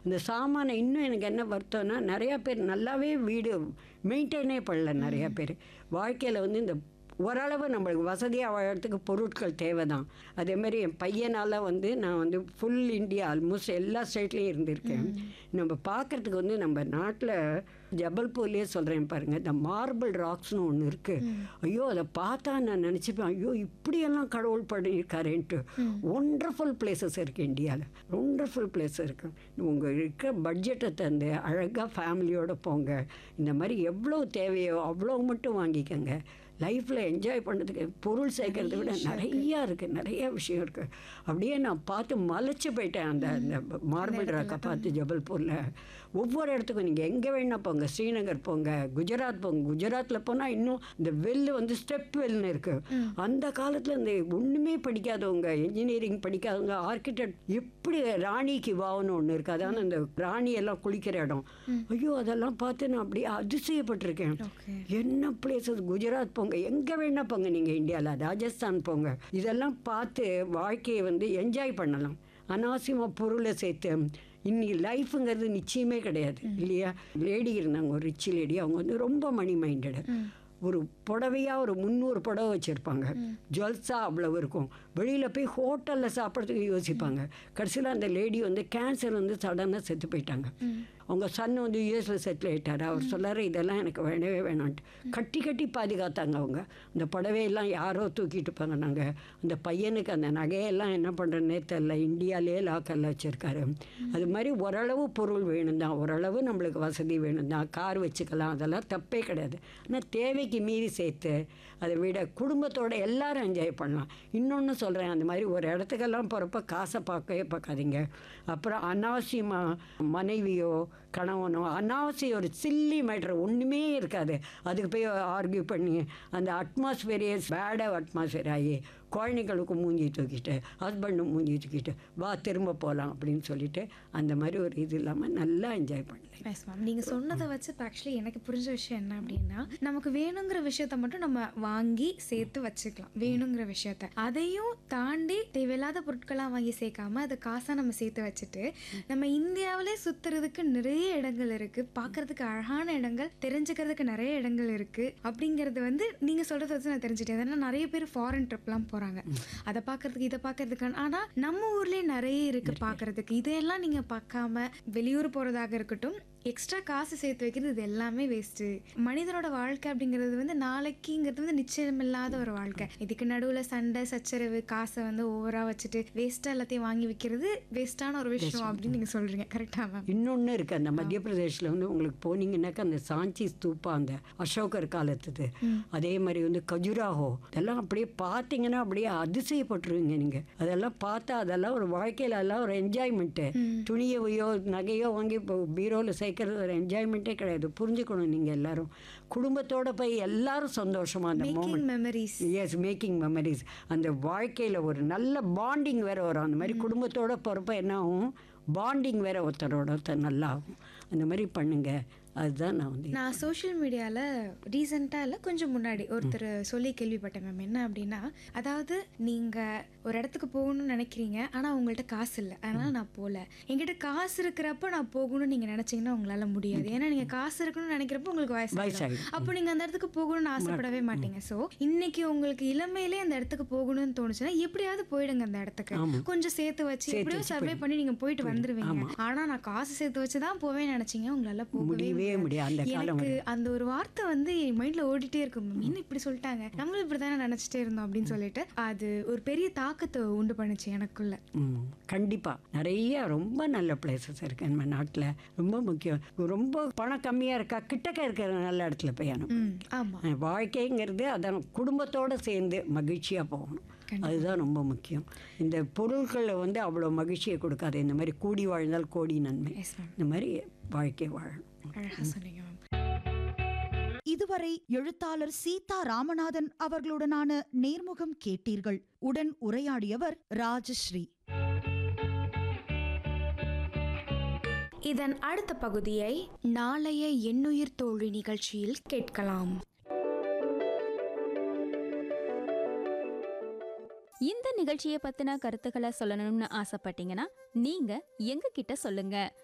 இந்த சாமானை இன்னும் எனக்கு என்ன வருத்தம்னா நிறையா பேர் நல்லாவே வீடு மெயின்டைனே பண்ணல நிறையா பேர் வாழ்க்கையில் வந்து இந்த ஓரளவு நம்மளுக்கு வசதியாக வாழறதுக்கு பொருட்கள் தேவை தான் அதேமாரி என் பையனால் வந்து நான் வந்து ஃபுல் இந்தியா ஆல்மோஸ்ட் எல்லா ஸ்டேட்லேயும் இருந்திருக்கேன் நம்ம பார்க்குறதுக்கு வந்து நம்ம நாட்டில் ஜபல்பூர்லேயே சொல்கிறேன் பாருங்கள் இந்த மார்பிள் ராக்ஸ்னு ஒன்று இருக்குது ஐயோ அதை பார்த்தா நான் நினச்சிப்பேன் ஐயோ இப்படியெல்லாம் கடவுள் பண்ணியிருக்காருன்ட்டு ஒண்டர்ஃபுல் பிளேசஸ் இருக்குது இந்தியாவில் ஒண்டர்ஃபுல் பிளேஸ் இருக்குது உங்கள் இருக்கிற பட்ஜெட்டை தந்து அழகாக ஃபேமிலியோடு போங்க இந்த மாதிரி எவ்வளோ தேவையோ அவ்வளோ மட்டும் வாங்கிக்கோங்க லைஃப்பில் என்ஜாய் பண்ணுறதுக்கு பொருள் சேர்க்கறத விட நிறையா இருக்குது நிறைய விஷயம் இருக்குது அப்படியே நான் பார்த்து மலைச்சு போயிட்டேன் அந்த அந்த மார்பிள் ராக்கை பார்த்து ஜபல்பூரில் ஒவ்வொரு இடத்துக்கும் நீங்கள் எங்கே வேணா போங்க ஸ்ரீநகர் போங்க குஜராத் போங்க குஜராத்தில் போனால் இன்னும் இந்த வெல்லு வந்து ஸ்டெப் வெல்னு இருக்குது அந்த காலத்தில் இந்த ஒன்றுமே படிக்காதவங்க இன்ஜினியரிங் படிக்காதவங்க ஆர்கிடெக்ட் எப்படி ராணிக்கு வாவுன்னு ஒன்று இருக்குது அதான் அந்த ராணி எல்லாம் குளிக்கிற இடம் ஐயோ அதெல்லாம் பார்த்து நான் அப்படியே அதிசயப்பட்டிருக்கேன் Okay. என்ன பிளேசஸ் குஜராத் போங்க எங்கே வேணா போங்க நீங்கள் இந்தியாவில் ராஜஸ்தான் போங்க இதெல்லாம் பார்த்து வாழ்க்கையை வந்து என்ஜாய் பண்ணலாம் அனாவசியமாக பொருளை சேர்த்து இன்னைக்கு லைஃபுங்கிறது நிச்சயமே கிடையாது இல்லையா லேடி இருந்தாங்க ஒரு ரிச் லேடி அவங்க வந்து ரொம்ப மணி மைண்டடு ஒரு புடவையாக ஒரு முந்நூறு புடவை வச்சுருப்பாங்க ஜுவல்ஸாக அவ்வளவு இருக்கும் வெளியில் போய் ஹோட்டலில் சாப்பிட்றதுக்கு யோசிப்பாங்க கடைசியில் அந்த லேடி வந்து கேன்சர் வந்து சடனாக செத்து போயிட்டாங்க அவங்க சன் வந்து யூஎஸில் செட்டில் ஆயிட்டார் அவர் சொல்லாரு இதெல்லாம் எனக்கு வேணவே வேணான்ட்டு கட்டி கட்டி பாதுகாத்தாங்க அவங்க அந்த புடவையெல்லாம் யாரோ தூக்கிட்டு போனாங்க அந்த பையனுக்கு அந்த நகையெல்லாம் என்ன பண்ணுறதுனே தெரில இந்தியாவிலே லாக்கரில் வச்சுருக்காரு அது மாதிரி ஓரளவு பொருள் வேணும் தான் ஓரளவு நம்மளுக்கு வசதி வேணும் தான் கார் வச்சுக்கலாம் அதெல்லாம் தப்பே கிடையாது ஆனால் தேவைக்கு மீறி சேர்த்து அதை விட குடும்பத்தோட எல்லாரும் என்ஜாய் பண்ணலாம் இன்னொன்று சொல்கிறேன் அந்த மாதிரி ஒரு இடத்துக்கெல்லாம் போகிறப்ப காசை பார்க்கவே பார்க்காதீங்க அப்புறம் அனாவசியமாக மனைவியோ கணவனோ அனாவசியம் ஒரு சில்லி மேட்ரு ஒன்றுமே இருக்காது அதுக்கு போய் ஆர்கியூ பண்ணி அந்த அட்மாஸ்பியரே பேடாக அட்மாஸ்பியர் ஆகி குழந்தைங்களுக்கு மூஞ்சி தூக்கிட்டு ஹஸ்பண்டும் மூஞ்சி தூக்கிட்டு வா திரும்ப போகலாம் அப்படின்னு சொல்லிட்டு அந்த மாதிரி ஒரு இது இல்லாமல் நல்லா என்ஜாய் பண்ணலாம் எஸ் மேம் நீங்கள் சொன்னதை வச்சு இப்போ ஆக்சுவலி எனக்கு புரிஞ்ச விஷயம் என்ன அப்படின்னா நமக்கு வேணுங்கிற விஷயத்த மட்டும் நம்ம வாங்கி சேர்த்து வச்சுக்கலாம் வேணுங்கிற விஷயத்த அதையும் தாண்டி தேவையில்லாத பொருட்களாக வாங்கி சேர்க்காம அதை காசாக நம்ம சேர்த்து வச்சுட்டு நம்ம இந்தியாவிலே சுற்றுறதுக்கு நிறைய இடங்கள் இருக்குது பார்க்கறதுக்கு அழகான இடங்கள் தெரிஞ்சுக்கிறதுக்கு நிறைய இடங்கள் இருக்குது அப்படிங்கிறது வந்து நீங்கள் சொல்கிறத வச்சு நான் தெரிஞ்சுட்டேன் ஏன்னா நிறைய பேர் ஃபாரின் ட்ரிப்லாம் போகிறாங்க அதை பார்க்கறதுக்கு இதை பார்க்கறதுக்கு ஆனால் நம்ம ஊர்லேயே நிறைய இருக்குது பார்க்கறதுக்கு இதையெல்லாம் நீங்கள் பார்க்காம வெளியூர் போகிறதாக இருக்கட்டும் எக்ஸ்ட்ரா காசு சேர்த்து வைக்கிறது இது எல்லாமே வேஸ்ட்டு மனிதனோட வாழ்க்கை அப்படிங்கிறது வந்து நாளைக்குங்கிறது வந்து நிச்சயமில்லாத ஒரு வாழ்க்கை இதுக்கு நடுவில் சண்டை சச்சரவு காசை வந்து ஓவராக வச்சுட்டு வேஸ்ட்டாக எல்லாத்தையும் வாங்கி விற்கிறது வேஸ்ட்டான ஒரு விஷயம் அப்படின்னு நீங்கள் சொல்கிறீங்க கரெக்டாக மேம் இன்னொன்று இருக்குது அந்த மத்திய பிரதேஷில் வந்து உங்களுக்கு போனீங்கன்னாக்கா அந்த சாஞ்சி ஸ்தூப்பா அந்த அசோகர் காலத்துது அதே மாதிரி வந்து கஜுராஹோ இதெல்லாம் அப்படியே பார்த்தீங்கன்னா அப்படியே அதிசயப்பட்டுருவீங்க நீங்கள் அதெல்லாம் பார்த்தா அதெல்லாம் ஒரு வாழ்க்கையில் அதெல்லாம் ஒரு என்ஜாய்மெண்ட்டு துணியவையோ நகையோ வாங்கி இப்போ பீரோவில் சேர்க்கறது ஒரு என்ஜாய்மெண்ட்டே கிடையாது புரிஞ்சுக்கணும் நீங்கள் எல்லாரும் குடும்பத்தோட போய் எல்லாரும் சந்தோஷமா அந்த making moment memories as making memories அந்த வாழ்க்கையில் ஒரு நல்ல பாண்டிங் வேற வரும் அந்த மாதிரி குடும்பத்தோட போகிறப்ப என்ன ஆகும் பாண்டிங் வேற ஒருத்தரோட ஒருத்தர் நல்லா ஆகும் அந்த மாதிரி பண்ணுங்க அதுதான் நான் வந்து நான் சோஷியல் மீடியாவில் ரீசெண்டாக இல்லை கொஞ்சம் முன்னாடி ஒருத்தர் சொல்லி கேள்விப்பட்டேன் மேம் என்ன அப்படின்னா அதாவது நீங்கள் ஒரு இடத்துக்கு போகணும்னு நினைக்கிறீங்க ஆனால் உங்கள்கிட்ட காசு இல்லை அதனால் நான் போகல என்கிட்ட காசு இருக்கிறப்ப நான் போகணும்னு நீங்கள் நினச்சிங்கன்னா உங்களால் முடியாது ஏன்னா நீங்கள் காசு இருக்கணும்னு நினைக்கிறப்ப உங்களுக்கு வயசு வயசாகிடும். அப்போ நீங்கள் அந்த இடத்துக்கு போகணும்னு ஆசைப்படவே மாட்டீங்க ஸோ இன்னைக்கு உங்களுக்கு இளமையிலே அந்த இடத்துக்கு போகணும்னு தோணுச்சுன்னா எப்படியாவது போயிடுங்க அந்த இடத்துக்கு கொஞ்சம் சேர்த்து வச்சு சேர்த்து எப்படியோ வச்சு சர்வே பண்ணி நீங்கள் போயிட்டு வந்துருவீங்க ஆனால் நான் காசு சேர்த்து வச்சு தான் போவேன்னு நினச்சிங்க உங்களால் போகவே முடியவே முடியாது அந்த காலம் எனக்கு அந்த ஒரு வார்த்தை வந்து என் மைண்ட்ல ஓடிட்டே இருக்கும் மேம் என்ன இப்படி சொல்லிட்டாங்க நம்மளும் இப்படி தானே நினைச்சிட்டே இருந்தோம் அப்படின்னு சொல்லிட்டு அது ஒரு பெரிய தாக்கத்தை உண்டு பண்ணுச்சு எனக்குள்ள ம் கண்டிப்பாக நிறைய ரொம்ப நல்ல பிளேசஸ் இருக்கு நம்ம நாட்டில் ரொம்ப முக்கியம் ரொம்ப பணம் கம்மியாக இருக்கா கிட்டக்க இருக்கிற நல்ல இடத்துல போய் அனுப்பு ம் ஆமா அஹ் வாழ்க்கைங்கிறது அதான் குடும்பத்தோடு சேர்ந்து மகிழ்ச்சியாக போகணும் அதுதான் ரொம்ப முக்கியம் இந்த பொருட்களை வந்து அவ்வளோ மகிழ்ச்சியை கொடுக்காது இந்த மாதிரி கூடி வாழ்ந்தால் கோடி நன்மை எஸ் மேம் இந்த மாதிரி வாழ்க்கை வாழணும் அழகா சொன்னீங்க மேம் இதுவரை எழுத்தாளர் சீதா ராமநாதன் அவர்களுடனான நேர்முகம் கேட்டீர்கள் உடன் உரையாடியவர் ராஜஸ்ரீ இதன் அடுத்த பகுதியை நாளைய எண்ணுயிர் தோழி நிகழ்ச்சியில் கேட்கலாம் இந்த நிகழ்ச்சியை பத்தின கருத்துக்களை சொல்லணும்னு ஆசைப்பட்டீங்கன்னா நீங்க எங்க கிட்ட சொல்லுங்க